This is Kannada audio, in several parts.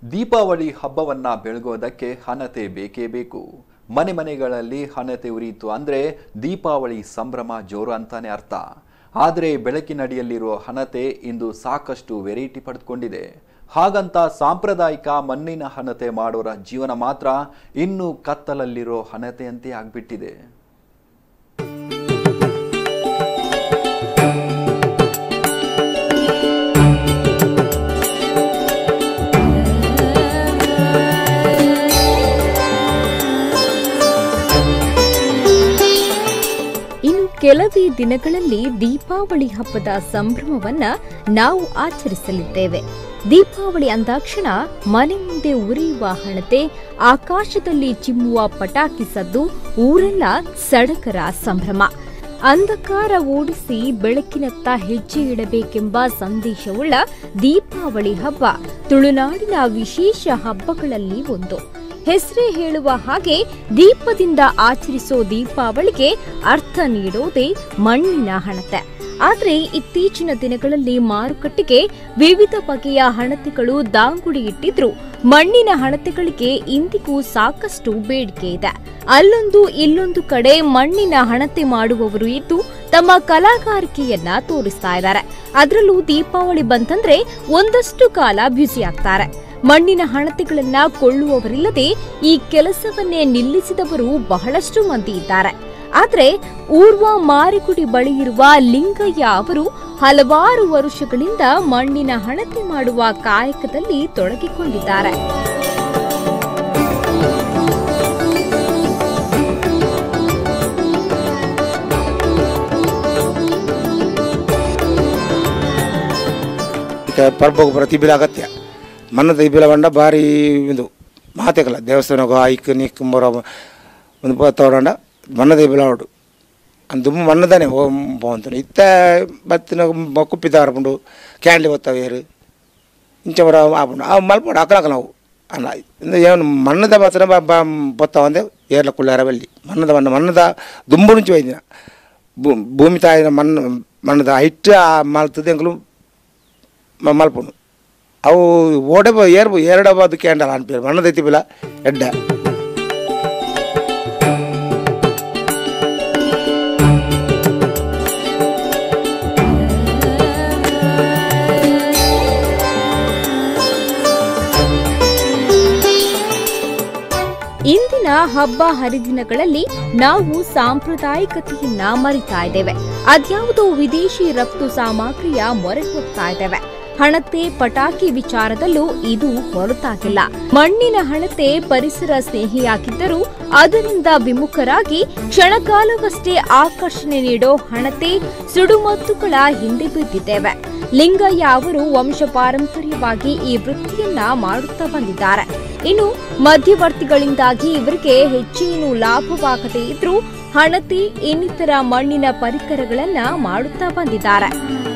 ದೀಪಾವಳಿ ಹಬ್ಬವನ್ನ ಬೆಳಗೋದಕ್ಕೆ ಹಣತೆ ಬೇಕೇ ಬೇಕು ಮನೆ ಮನೆಗಳಲ್ಲಿ ಹಣತೆ ಉರಿಯಿತು ಅಂದ್ರೆ ದೀಪಾವಳಿ ಸಂಭ್ರಮ ಜೋರು ಅಂತಾನೆ ಅರ್ಥ ಆದರೆ ಬೆಳಕಿನಡಿಯಲ್ಲಿರುವ ಹಣತೆ ಇಂದು ಸಾಕಷ್ಟು ವೆರೈಟಿ ಪಡೆದುಕೊಂಡಿದೆ ಹಾಗಂತ ಸಾಂಪ್ರದಾಯಿಕ ಮಣ್ಣಿನ ಹಣತೆ ಮಾಡೋರ ಜೀವನ ಮಾತ್ರ ಇನ್ನೂ ಕತ್ತಲಲ್ಲಿರೋ ಹಣತೆಯಂತೆ ಆಗ್ಬಿಟ್ಟಿದೆ ಇನ್ನು ಕೆಲವೇ ದಿನಗಳಲ್ಲಿ ದೀಪಾವಳಿ ಹಬ್ಬದ ಸಂಭ್ರಮವನ್ನ ನಾವು ಆಚರಿಸಲಿದ್ದೇವೆ ದೀಪಾವಳಿ ಅಂದಾಕ್ಷಣ ಮನೆ ಮುಂದೆ ಉರಿಯುವ ಹಣತೆ ಆಕಾಶದಲ್ಲಿ ಚಿಮ್ಮುವ ಪಟಾಕಿ ಸದ್ದು ಊರೆಲ್ಲ ಸಡಗರ ಸಂಭ್ರಮ ಅಂಧಕಾರ ಓಡಿಸಿ ಬೆಳಕಿನತ್ತ ಹೆಜ್ಜೆ ಇಡಬೇಕೆಂಬ ಸಂದೇಶವುಳ್ಳ ದೀಪಾವಳಿ ಹಬ್ಬ ತುಳುನಾಡಿನ ವಿಶೇಷ ಹಬ್ಬಗಳಲ್ಲಿ ಒಂದು ಹೆಸರೇ ಹೇಳುವ ಹಾಗೆ ದೀಪದಿಂದ ಆಚರಿಸೋ ದೀಪಾವಳಿಗೆ ಅರ್ಥ ನೀಡೋದೇ ಮಣ್ಣಿನ ಹಣತೆ ಆದ್ರೆ ಇತ್ತೀಚಿನ ದಿನಗಳಲ್ಲಿ ಮಾರುಕಟ್ಟೆಗೆ ವಿವಿಧ ಬಗೆಯ ಹಣತೆಗಳು ದಾಂಗುಡಿ ಇಟ್ಟಿದ್ರು ಮಣ್ಣಿನ ಹಣತೆಗಳಿಗೆ ಇಂದಿಗೂ ಸಾಕಷ್ಟು ಬೇಡಿಕೆ ಇದೆ ಅಲ್ಲೊಂದು ಇಲ್ಲೊಂದು ಕಡೆ ಮಣ್ಣಿನ ಹಣತೆ ಮಾಡುವವರು ಇದ್ದು ತಮ್ಮ ಕಲಾಗಾರಿಕೆಯನ್ನ ತೋರಿಸ್ತಾ ಇದ್ದಾರೆ ಅದರಲ್ಲೂ ದೀಪಾವಳಿ ಬಂತಂದ್ರೆ ಒಂದಷ್ಟು ಕಾಲ ಬ್ಯುಸಿ ಆಗ್ತಾರೆ ಮಣ್ಣಿನ ಹಣತೆಗಳನ್ನ ಕೊಳ್ಳುವವರಿಲ್ಲದೆ ಈ ಕೆಲಸವನ್ನೇ ನಿಲ್ಲಿಸಿದವರು ಬಹಳಷ್ಟು ಮಂದಿ ಇದ್ದಾರೆ ಆದ್ರೆ ಊರ್ವ ಮಾರಿಗುಡಿ ಬಳಿ ಇರುವ ಲಿಂಗಯ್ಯ ಅವರು ಹಲವಾರು ವರ್ಷಗಳಿಂದ ಮಣ್ಣಿನ ಹಣತೆ ಮಾಡುವ ಕಾಯಕದಲ್ಲಿ ತೊಡಗಿಕೊಂಡಿದ್ದಾರೆ ಈಗ ಪರ್ಬ ಪ್ರತಿಬಿಲ ಅಗತ್ಯ ಮಣ್ಣದ ಇಬಿಲ ಬಂಡ ಭಾರಿ ಇದು ಮಾತೆಗಲ್ಲ ದೇವಸ್ಥಾನಗ ಐಕ್ ನಿಕ್ ಮೊರ ಒಂದು ತಗೊಂಡ ಮಣ್ಣದ ಇಬಿಲ ಹೊಡು ಅಂದು ಮಣ್ಣದಾನೆ ಬಾగుంటుంది ಇತ್ತ ಬತ್ತಿನ ಕುಪ್ಪಿದ ಹರ್ಕೊಂಡು ಕ್ಯಾಂಡ್ಲಿ ಬತ್ತಾವ ಏರು ಇಂಚ ಬರ ಆಪುಂಡು ಅವು ಮಲ್ಪಡು ಅಕಲಕ ನಾವು ಅಲ್ಲ ಇಂದು ಏನು ಮಣ್ಣದ ಬತ್ತನ ಬತ್ತಾವ ಅಂದೆ ಏರ್ಲ ಕುಳ್ಳಾರ ಬಲ್ಲಿ ಮಣ್ಣದ ಮಣ್ಣ ಮಣ್ಣದ ದುಂಬು నుంచి పోయింది ಭೂ- ಭೂಮಿ ತಾಯಿನ ಮಣ್ಣು ಮಣ್ಣದ ಹೈಟ್ ಮಲ್ತದೆ ಎಂಕಲು ಮ- ಮಲ್ಪುಂಡು ಅವು ಓಡೆ ಬ- ಏರ್ ಎರಡು ಬಾದು ಕ್ಯಾಂಡಲ್ ಅನ್ಪೇರು ಮಣ್ಣದೈತಿ ಬಿಲ ಎಡ್ಡ ಇಂದಿನ ಹಬ್ಬ ಹರಿದಿನಗಳಲ್ಲಿ ನಾವು ಸಾಂಪ್ರದಾಯಿಕತೆಯನ್ನ ಮರಿತಾ ಇದ್ದೇವೆ ಅದ್ಯಾವುದೋ ವಿದೇಶಿ ರಫ್ತು ಸಾಮಗ್ರಿಯ ಮೊರೆ ಹೋಗ್ತಾ ಇದ್ದೇವೆ ಹಣತೆ ಪಟಾಕಿ ವಿಚಾರದಲ್ಲೂ ಇದು ಹೊರತಾಗಿಲ್ಲ ಮಣ್ಣಿನ ಹಣತೆ ಪರಿಸರ ಸ್ನೇಹಿಯಾಗಿದ್ದರೂ ಅದರಿಂದ ವಿಮುಖರಾಗಿ ಕ್ಷಣಕಾಲವಷ್ಟೇ ಆಕರ್ಷಣೆ ನೀಡೋ ಹಣತೆ ಸುಡುಮದ್ದುಗಳ ಹಿಂದೆ ಬಿದ್ದಿದ್ದೇವೆ ಲಿಂಗಯ್ಯ ಅವರು ವಂಶ ಪಾರಂಪರ್ಯವಾಗಿ ಈ ವೃತ್ತಿಯನ್ನ ಮಾಡುತ್ತಾ ಬಂದಿದ್ದಾರೆ ಇನ್ನು ಮಧ್ಯವರ್ತಿಗಳಿಂದಾಗಿ ಇವರಿಗೆ ಹೆಚ್ಚೇನು ಲಾಭವಾಗದೇ ಇದ್ರೂ ಹಣತೆ ಇನ್ನಿತರ ಮಣ್ಣಿನ ಪರಿಕರಗಳನ್ನ ಮಾಡುತ್ತಾ ಬಂದಿದ್ದಾರೆ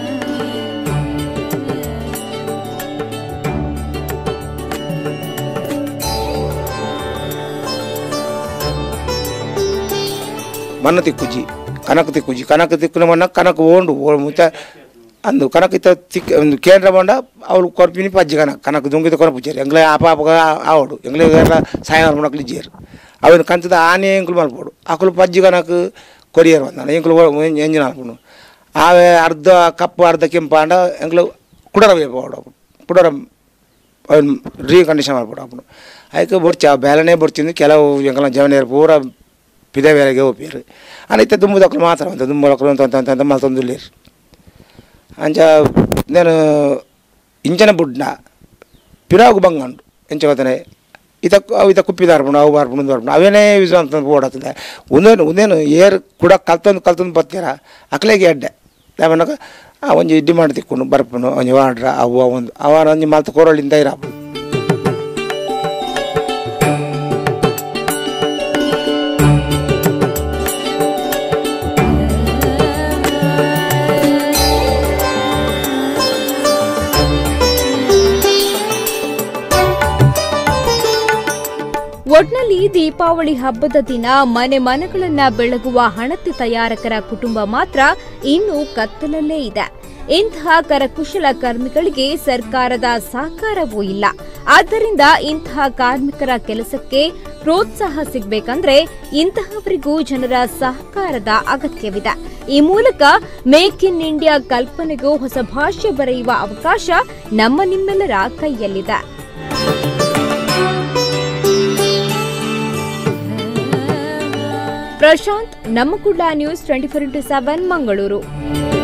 ಮಣ್ಣು ತಿಕ್ಕುಜಿ ಕನಕ ತಿಕ್ಕುಜಿ ಕನಕ ತಿಕ್ಕುನ ಮಣ್ಣ ಕನಕ ಓಂಡು ಓ ಮುತ್ತ ಅಂದು ಕನಕ ಇತ್ತ ತಿಕ್ಕ ಒಂದು ಕೇಂದ್ರ ಬಂಡ ಅವ್ರು ಕೊರ್ಪಿನಿ ಪಜ್ಜಿ ಕನಕ ಕನಕ ದುಂಗಿತ ಕೊನ ಪುಜ್ಜಾರಿ ಎಂಗ್ಲ ಆಪ ಆಪ ಆವಡು ಎಂಗ್ಲ ಎಲ್ಲ ಸಾಯಂಕಾಲ ಮಾಡಕ್ಲಿ ಇಜ್ಜೇರು ಅವನು ಕಂತದ ಆನೆ ಎಂಕುಲು ಮಲ್ಪೋಡು ಅಕುಲು ಪಜ್ಜಿ ಕನಕ ಕೊರಿಯರ್ ಬಂದಾನ ಎಂಕುಲು ಎಂಜಿನ ಅಲ್ಪುಂಡು ಆವೆ ಅರ್ಧ ಕಪ್ಪು ಅರ್ಧ ಕೆಂಪು ಅಂಡ ಎಂಗ್ಲು ಕುಡರ ವೇಪೋಡು ಕುಡರ ರೀ ಕಂಡೀಷನ್ ಮಾಡ್ಬಿಡು ಅಪ್ಪನು ಅದಕ್ಕೆ ಬೊಡ್ಚ ಬೇಲನೆ ಬೊಡ್ಚಿಂದು ಕೆಲವು ಎಂಕಲ ಜವನಿಯರು ಪೂರ ಪಿದ ಬೇಲೆಗೆ ಹೋಗ್ಯಾರು ಅನೈತೆ ದುಂಬುದಕ್ಕಲು ಮಾತ್ರ ಅಂತ ದುಂಬುದಕ್ಕಲು ಅಂತ ಅಂತ ಅಂತ ಮಲ್ತೊಂದುಲ್ಲೇರು ಅಂಚ నేను ಇಂಚನ ಬುಡ್ನ ಪಿರಾಗು ಬಂಗಂಡು ಎಂಚ ಗೊತ್ತಾನೆ ಇತ ಇತ ಕುಪ್ಪಿದಾರ್ಪುಂಡು ಅವು ಬಾರ್ಪುಂಡು ಬಾರ್ಪುಂಡು ಅವೇನೇ ಯೂಸ್ ಅಂತ ಓಡಾತದೆ ಒಂದೇನು ಒಂದೇನು ಏರ್ ಕೂಡ ಕಲ್ತೊಂದು ಕಲ್ತೊಂದು ಬತ್ತೀರ ಅಕ್ಲೆಗೆ ಎಡ್ಡೆ ದಾಮನಕ ಆ ಒಂಜಿ ಡಿಮಾಂಡ್ ತಿಕ್ಕೊಂಡು ಬರ್ಪುನು ಒಂಜಿ ವಾಡ್ರ ಅವು ಒಂದು ಅವನ ಒಂಜಿ ಮಲ್ತ ಕೊರಳಿಂದ ಇರಾಪು ಒಟ್ನಲ್ಲಿ ದೀಪಾವಳಿ ಹಬ್ಬದ ದಿನ ಮನೆ ಮನಗಳನ್ನ ಬೆಳಗುವ ಹಣತೆ ತಯಾರಕರ ಕುಟುಂಬ ಮಾತ್ರ ಇನ್ನೂ ಕತ್ತಲಲ್ಲೇ ಇದೆ ಇಂತಹ ಕರಕುಶಲ ಕಾರ್ಮಿಕರಿಗೆ ಸರ್ಕಾರದ ಸಹಕಾರವೂ ಇಲ್ಲ ಆದ್ದರಿಂದ ಇಂತಹ ಕಾರ್ಮಿಕರ ಕೆಲಸಕ್ಕೆ ಪ್ರೋತ್ಸಾಹ ಸಿಗಬೇಕಂದ್ರೆ ಇಂತಹವರಿಗೂ ಜನರ ಸಹಕಾರದ ಅಗತ್ಯವಿದೆ ಈ ಮೂಲಕ ಮೇಕ್ ಇನ್ ಇಂಡಿಯಾ ಕಲ್ಪನೆಗೂ ಹೊಸ ಭಾಷೆ ಬರೆಯುವ ಅವಕಾಶ ನಮ್ಮ ನಿಮ್ಮೆಲ್ಲರ ಕೈಯಲ್ಲಿದೆ ಪ್ರಶಾಂತ್ ನಮ್ಮ Kudla news twenty four into seven Mangaluru